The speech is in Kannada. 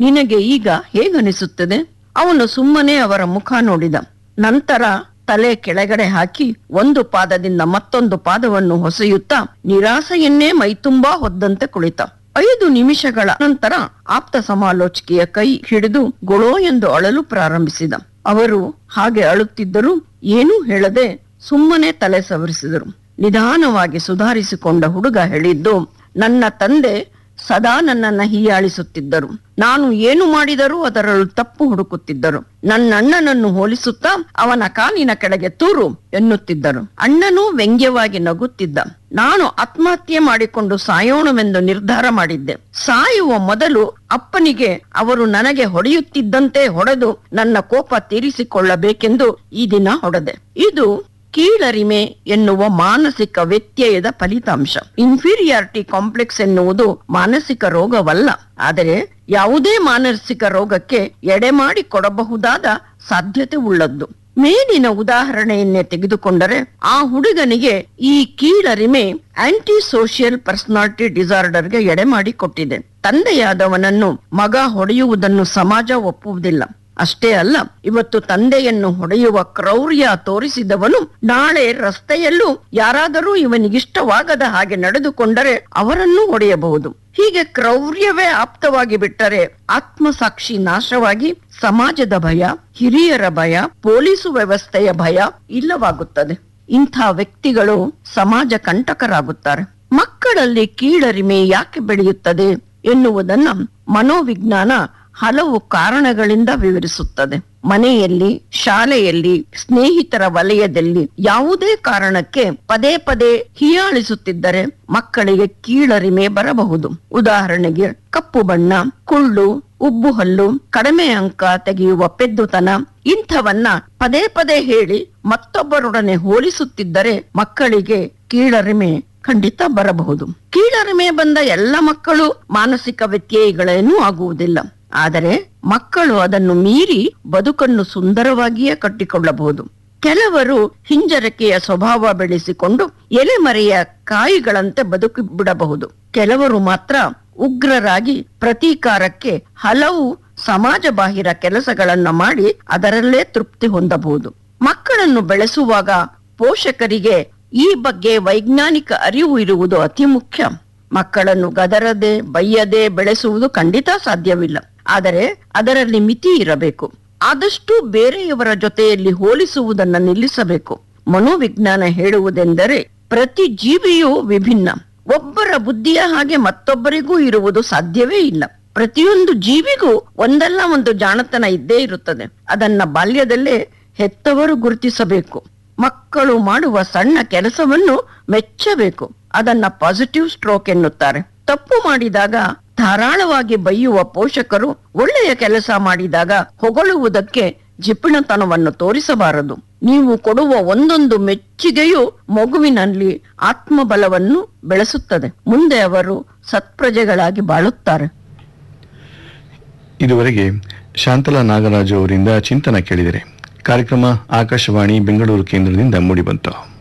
ನಿನಗೆ ಈಗ ಹೇಗನಿಸುತ್ತದೆ ಅವನು ಸುಮ್ಮನೆ ಅವರ ಮುಖ ನೋಡಿದ ನಂತರ ತಲೆ ಕೆಳಗಡೆ ಹಾಕಿ ಒಂದು ಪಾದದಿಂದ ಮತ್ತೊಂದು ಪಾದವನ್ನು ಹೊಸೆಯುತ್ತಾ ನಿರಾಸೆಯನ್ನೇ ಮೈತುಂಬಾ ಹೊದ್ದಂತೆ ಕುಳಿತ ಐದು ನಿಮಿಷಗಳ ನಂತರ ಆಪ್ತ ಸಮಾಲೋಚಕಿಯ ಕೈ ಹಿಡಿದು ಗೊಳೋ ಎಂದು ಅಳಲು ಪ್ರಾರಂಭಿಸಿದ ಅವರು ಹಾಗೆ ಅಳುತ್ತಿದ್ದರೂ ಏನೂ ಹೇಳದೆ ಸುಮ್ಮನೆ ತಲೆ ಸವರಿಸಿದರು ನಿಧಾನವಾಗಿ ಸುಧಾರಿಸಿಕೊಂಡ ಹುಡುಗ ಹೇಳಿದ್ದು ನನ್ನ ತಂದೆ ಸದಾ ನನ್ನನ್ನ ಹೀಯಾಳಿಸುತ್ತಿದ್ದರು ನಾನು ಏನು ಮಾಡಿದರೂ ಅದರಲ್ಲೂ ತಪ್ಪು ಹುಡುಕುತ್ತಿದ್ದರು ನನ್ನ ಅಣ್ಣನನ್ನು ಹೋಲಿಸುತ್ತಾ ಅವನ ಕಾಲಿನ ಕೆಳಗೆ ತೂರು ಎನ್ನುತ್ತಿದ್ದರು ಅಣ್ಣನೂ ವ್ಯಂಗ್ಯವಾಗಿ ನಗುತ್ತಿದ್ದ ನಾನು ಆತ್ಮಹತ್ಯೆ ಮಾಡಿಕೊಂಡು ಸಾಯೋಣವೆಂದು ನಿರ್ಧಾರ ಮಾಡಿದ್ದೆ ಸಾಯುವ ಮೊದಲು ಅಪ್ಪನಿಗೆ ಅವರು ನನಗೆ ಹೊಡೆಯುತ್ತಿದ್ದಂತೆ ಹೊಡೆದು ನನ್ನ ಕೋಪ ತೀರಿಸಿಕೊಳ್ಳಬೇಕೆಂದು ಈ ದಿನ ಹೊಡೆದೆ ಇದು ಕೀಳರಿಮೆ ಎನ್ನುವ ಮಾನಸಿಕ ವ್ಯತ್ಯಯದ ಫಲಿತಾಂಶ ಇನ್ಫೀರಿಯಾರಿಟಿ ಕಾಂಪ್ಲೆಕ್ಸ್ ಎನ್ನುವುದು ಮಾನಸಿಕ ರೋಗವಲ್ಲ ಆದರೆ ಯಾವುದೇ ಮಾನಸಿಕ ರೋಗಕ್ಕೆ ಎಡೆಮಾಡಿ ಕೊಡಬಹುದಾದ ಸಾಧ್ಯತೆ ಉಳ್ಳದ್ದು ಮೇಲಿನ ಉದಾಹರಣೆಯನ್ನೇ ತೆಗೆದುಕೊಂಡರೆ ಆ ಹುಡುಗನಿಗೆ ಈ ಕೀಳರಿಮೆ ಆಂಟಿ ಸೋಷಿಯಲ್ ಪರ್ಸನಾಲಿಟಿ ಡಿಸಾರ್ಡರ್ಗೆ ಎಡೆಮಾಡಿ ಕೊಟ್ಟಿದೆ ತಂದೆಯಾದವನನ್ನು ಮಗ ಹೊಡೆಯುವುದನ್ನು ಸಮಾಜ ಒಪ್ಪುವುದಿಲ್ಲ ಅಷ್ಟೇ ಅಲ್ಲ ಇವತ್ತು ತಂದೆಯನ್ನು ಹೊಡೆಯುವ ಕ್ರೌರ್ಯ ತೋರಿಸಿದವನು ನಾಳೆ ರಸ್ತೆಯಲ್ಲೂ ಯಾರಾದರೂ ಇವನಿಗಿಷ್ಟವಾಗದ ಹಾಗೆ ನಡೆದುಕೊಂಡರೆ ಅವರನ್ನು ಹೊಡೆಯಬಹುದು ಹೀಗೆ ಕ್ರೌರ್ಯವೇ ಆಪ್ತವಾಗಿ ಬಿಟ್ಟರೆ ಆತ್ಮಸಾಕ್ಷಿ ನಾಶವಾಗಿ ಸಮಾಜದ ಭಯ ಹಿರಿಯರ ಭಯ ಪೊಲೀಸು ವ್ಯವಸ್ಥೆಯ ಭಯ ಇಲ್ಲವಾಗುತ್ತದೆ ಇಂಥ ವ್ಯಕ್ತಿಗಳು ಸಮಾಜ ಕಂಟಕರಾಗುತ್ತಾರೆ ಮಕ್ಕಳಲ್ಲಿ ಕೀಳರಿಮೆ ಯಾಕೆ ಬೆಳೆಯುತ್ತದೆ ಎನ್ನುವುದನ್ನ ಮನೋವಿಜ್ಞಾನ ಹಲವು ಕಾರಣಗಳಿಂದ ವಿವರಿಸುತ್ತದೆ ಮನೆಯಲ್ಲಿ ಶಾಲೆಯಲ್ಲಿ ಸ್ನೇಹಿತರ ವಲಯದಲ್ಲಿ ಯಾವುದೇ ಕಾರಣಕ್ಕೆ ಪದೇ ಪದೇ ಹೀಯಾಳಿಸುತ್ತಿದ್ದರೆ ಮಕ್ಕಳಿಗೆ ಕೀಳರಿಮೆ ಬರಬಹುದು ಉದಾಹರಣೆಗೆ ಕಪ್ಪು ಬಣ್ಣ ಕುಳ್ಳು ಉಬ್ಬು ಹಲ್ಲು ಕಡಿಮೆ ಅಂಕ ತೆಗೆಯುವ ಪೆದ್ದುತನ ಇಂಥವನ್ನ ಪದೇ ಪದೇ ಹೇಳಿ ಮತ್ತೊಬ್ಬರೊಡನೆ ಹೋಲಿಸುತ್ತಿದ್ದರೆ ಮಕ್ಕಳಿಗೆ ಕೀಳರಿಮೆ ಖಂಡಿತ ಬರಬಹುದು ಕೀಳರಿಮೆ ಬಂದ ಎಲ್ಲ ಮಕ್ಕಳು ಮಾನಸಿಕ ವ್ಯತ್ಯಯಗಳೇನೂ ಆಗುವುದಿಲ್ಲ ಆದರೆ ಮಕ್ಕಳು ಅದನ್ನು ಮೀರಿ ಬದುಕನ್ನು ಸುಂದರವಾಗಿಯೇ ಕಟ್ಟಿಕೊಳ್ಳಬಹುದು ಕೆಲವರು ಹಿಂಜರಿಕೆಯ ಸ್ವಭಾವ ಬೆಳೆಸಿಕೊಂಡು ಎಲೆಮರೆಯ ಕಾಯಿಗಳಂತೆ ಬದುಕಿ ಬಿಡಬಹುದು ಕೆಲವರು ಮಾತ್ರ ಉಗ್ರರಾಗಿ ಪ್ರತೀಕಾರಕ್ಕೆ ಹಲವು ಸಮಾಜ ಬಾಹಿರ ಕೆಲಸಗಳನ್ನ ಮಾಡಿ ಅದರಲ್ಲೇ ತೃಪ್ತಿ ಹೊಂದಬಹುದು ಮಕ್ಕಳನ್ನು ಬೆಳೆಸುವಾಗ ಪೋಷಕರಿಗೆ ಈ ಬಗ್ಗೆ ವೈಜ್ಞಾನಿಕ ಅರಿವು ಇರುವುದು ಅತಿ ಮುಖ್ಯ ಮಕ್ಕಳನ್ನು ಗದರದೆ ಬೈಯದೆ ಬೆಳೆಸುವುದು ಖಂಡಿತ ಸಾಧ್ಯವಿಲ್ಲ ಆದರೆ ಅದರಲ್ಲಿ ಮಿತಿ ಇರಬೇಕು ಆದಷ್ಟು ಬೇರೆಯವರ ಜೊತೆಯಲ್ಲಿ ಹೋಲಿಸುವುದನ್ನ ನಿಲ್ಲಿಸಬೇಕು ಮನೋವಿಜ್ಞಾನ ಹೇಳುವುದೆಂದರೆ ಪ್ರತಿ ಜೀವಿಯೂ ವಿಭಿನ್ನ ಒಬ್ಬರ ಬುದ್ಧಿಯ ಹಾಗೆ ಮತ್ತೊಬ್ಬರಿಗೂ ಇರುವುದು ಸಾಧ್ಯವೇ ಇಲ್ಲ ಪ್ರತಿಯೊಂದು ಜೀವಿಗೂ ಒಂದಲ್ಲ ಒಂದು ಜಾಣತನ ಇದ್ದೇ ಇರುತ್ತದೆ ಅದನ್ನ ಬಾಲ್ಯದಲ್ಲೇ ಹೆತ್ತವರು ಗುರುತಿಸಬೇಕು ಮಕ್ಕಳು ಮಾಡುವ ಸಣ್ಣ ಕೆಲಸವನ್ನು ಮೆಚ್ಚಬೇಕು ಅದನ್ನ ಪಾಸಿಟಿವ್ ಸ್ಟ್ರೋಕ್ ಎನ್ನುತ್ತಾರೆ ತಪ್ಪು ಮಾಡಿದಾಗ ಧಾರಾಳವಾಗಿ ಬೈಯುವ ಪೋಷಕರು ಒಳ್ಳೆಯ ಕೆಲಸ ಮಾಡಿದಾಗ ಹೊಗಳುವುದಕ್ಕೆ ಜಿಪಣತನವನ್ನು ತೋರಿಸಬಾರದು ನೀವು ಕೊಡುವ ಒಂದೊಂದು ಮೆಚ್ಚುಗೆಯು ಮಗುವಿನಲ್ಲಿ ಆತ್ಮಬಲವನ್ನು ಬೆಳೆಸುತ್ತದೆ ಮುಂದೆ ಅವರು ಸತ್ಪ್ರಜೆಗಳಾಗಿ ಬಾಳುತ್ತಾರೆ ಇದುವರೆಗೆ ಶಾಂತಲಾ ನಾಗರಾಜು ಅವರಿಂದ ಚಿಂತನ ಕೇಳಿದರೆ ಕಾರ್ಯಕ್ರಮ ಆಕಾಶವಾಣಿ ಬೆಂಗಳೂರು ಕೇಂದ್ರದಿಂದ ಮೂಡಿಬಂತು